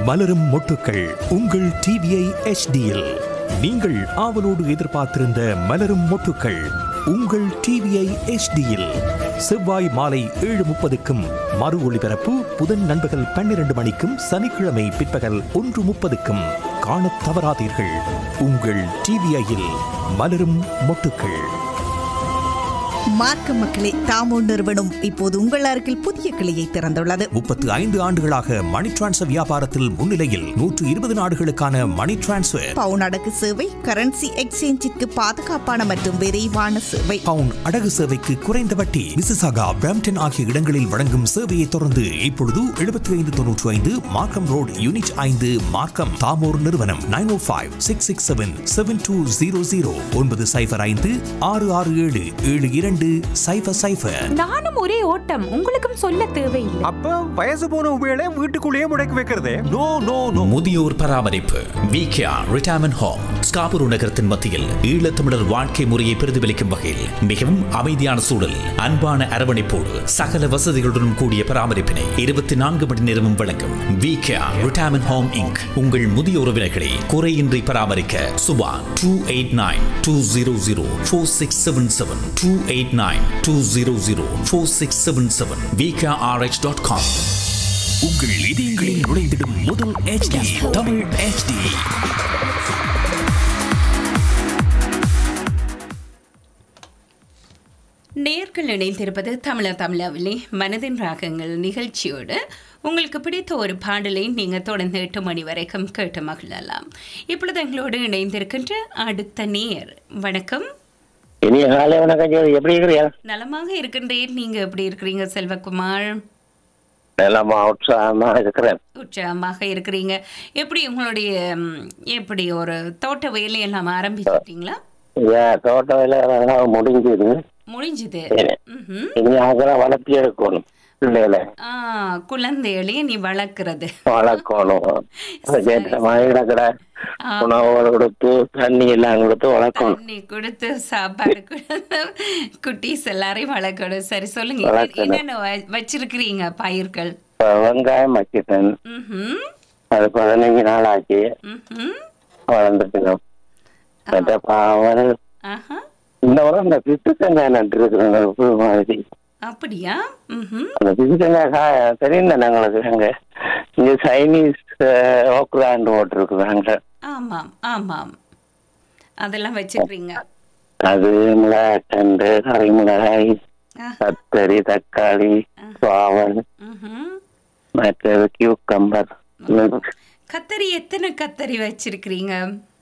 மலரும் மொட்டுக்கள் உங்கள் டிவிஐ எச்டியில் நீங்கள் ஆவலோடு எதிர்பார்த்திருந்த மலரும் மொட்டுக்கள் உங்கள் டிவிஐ எச்டியில் செவ்வாய் மாலை ஏழு முப்பதுக்கும் மறு ஒளிபரப்பு புதன் நண்பகல் பன்னிரண்டு மணிக்கும் சனிக்கிழமை பிற்பகல் ஒன்று முப்பதுக்கும் காணத் தவறாதீர்கள் உங்கள் டிவிஐயில் மலரும் மொட்டுக்கள் மார்க்க மக்களே தாமோ நிறுவனம் இப்போது உங்கள் அருகில் புதிய கிளையை திறந்துள்ளது முப்பத்து ஐந்து ஆண்டுகளாக மணி டிரான்ஸ்ஃபர் வியாபாரத்தில் முன்னிலையில் நூற்று இருபது நாடுகளுக்கான மணி டிரான்ஸ்ஃபர் பவுன் அடகு சேவை கரன்சி எக்ஸ்சேஞ்சிற்கு பாதுகாப்பான மற்றும் விரைவான சேவை பவுன் அடகு சேவைக்கு குறைந்த வட்டி மிசிசாகா பிரம்டன் ஆகிய இடங்களில் வழங்கும் சேவையை தொடர்ந்து இப்பொழுது எழுபத்தி ஐந்து தொன்னூற்றி ஐந்து மார்க்கம் ரோடு யூனிட் ஐந்து மார்க்கம் தாமோர் நிறுவனம் nine O five six six seven seven two zero zero ஒன்பது சைஃபர் ஐந்து ஆறு ஆறு ஏழு ஏழு இரண்டு சைஃபர் சைஃபர் நானும் ஒரே ஓட்டம் உங்களுக்கும் சொல்ல தேவையில்லை அப்ப வயசு போன உபயோக வீட்டுக்குள்ளேயே முடக்கி வைக்கிறதே நோ நோ நோ முதியோர் பராமரிப்பு விகேஆர் ரிட்டையர்மெண்ட் ஹோம் ஸ்காபுரு நகரத்தின் மத்தியில் ஈழத்தமிழர் வாழ்க்கை முறையை பிரதிபலிக்கும் வகையில் மிகவும் அமைதியான சூழல் அன்பான அரவணைப்போடு சகல வசதிகளுடன் கூடிய பராமரிப்பினை இருபத்தி நான்கு மணி நேரமும் வழங்கும் விகேஆர் ரிட்டையர்மெண்ட் ஹோம் இங்க் உங்கள் முதிய உறவினர்களை குறையின்றி பராமரிக்க Subha two eight nine two zero zero four six seven seven two eight nine two zero zero four six seven seven VKRH dot com உங்கள் இதயங்களில் நுழைந்திடும் முதல் HD தமிழ் HD நேர்கள் இணைந்திருப்பது தமிழ தமிழாவிலே மனதின் ராகங்கள் நிகழ்ச்சியோடு உங்களுக்கு பிடித்த ஒரு பாடலை நீங்கள் தொடர்ந்து எட்டு மணி வரைக்கும் கேட்டு மகிழலாம் இப்பொழுது எங்களோடு இணைந்திருக்கின்ற அடுத்த நேர் வணக்கம் இனிய காலை வணக்கம் ஜோதி எப்படி இருக்கிறியா நலமாக இருக்கின்றேன் நீங்கள் எப்படி இருக்கிறீங்க செல்வகுமார் நலமா உற்சாகமா இருக்கிறேன் உற்சாகமாக இருக்கிறீங்க எப்படி உங்களுடைய ம், எப்படி ஒரு தோட்ட வேலையெல்லாம் ஆரம்பிச்சிட்டீங்களா ஏன் தோட்ட வேலை அதெல்லாம் முடிஞ்சது முடிஞ்சுது ம்ஹும். இனி அதெல்லாம் வளர்த்தி எடுக்கணும் பிள்ளைகளை ஆ குழந்தைகளையே நீ வளர்க்குறது வளர்க்கணும் அதுக்கேற்ற மாதிரி கிடக்கிற ஆ. உணவு கொடுத்து தண்ணி எல்லாம் கொடுத்து வளர்க்கணும் தண்ணி கொடுத்து சாப்பாடு கொடுத்து குட்டீஸ் எல்லாரையும் வளர்க்கணும் சரி சொல்லுங்க என்ன- வளர்க்கணும். என்னென்ன வ- வச்சிருக்கிறீங்க பயிர்கள் இப்ப வெங்காயம் வச்சுட்டேன் ம்ஹும். அது பதினஞ்சு நாள் ஆச்சு ம்ஹும். வளர்ந்துட்டுங்க மற்ற பாவல் ஆஹா இந்த முறை இந்த பித்து தேங்காய் நட்டு இருக்கிறாங்க புது மாதிரி அப்படியா ம்ஹும். அந்த பித்து தேங்காய் காய தெரியும் தானே எங்களுக்கு அங்க இங்க சைனீஸ் ஓக்லாண்டு போட்டிருக்குறாங்க ஆமாம் ஆமாம் அதெல்லாம் வச்சிருக்கிறீங்க அது மிளகாய் கறி மிளகாய் ஆஹா. கத்தரி தக்காளி பாவல் ம்ஹும். மற்றது கியூக்கம்பர் கத்தரி எத்தனை கத்தரி வச்சிருக்கிறீங்க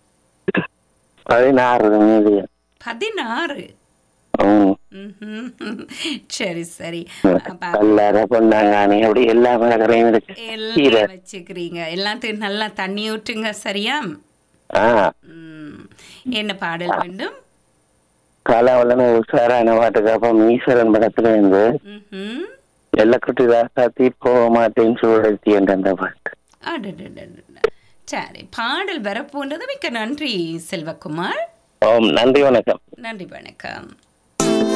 பதினாறு மில்லியன் பதினாறு ம். ம்ஹும். சரி சரி அப்ப கல்லறை பொன்னாங்கானி அப்படி எல்லா மிளகரையும் இருக்கு கீரை எல்லாம் வச்சுக்கிறீங்க எல்லாத்துக்கும் நல்லா தண்ணி ஊற்றுங்க சரியா ஆ ம். என்ன பாடல் வேண்டும் கலவலன்னு உஷாரான பாட்டுக்கு அப்ப ஈஸ்வரன் படத்துல இருந்து ம்ஹும். எல்லக்குட்டி ராசாத்தி போக மாட்டேன்னு சூழத்தி என்ற அந்த பாட்டு அடடடடட. சரி பாடல் வரப்போன்றது மிக்க நன்றி செல்வகுமார் ஓம் நன்றி வணக்கம் நன்றி வணக்கம்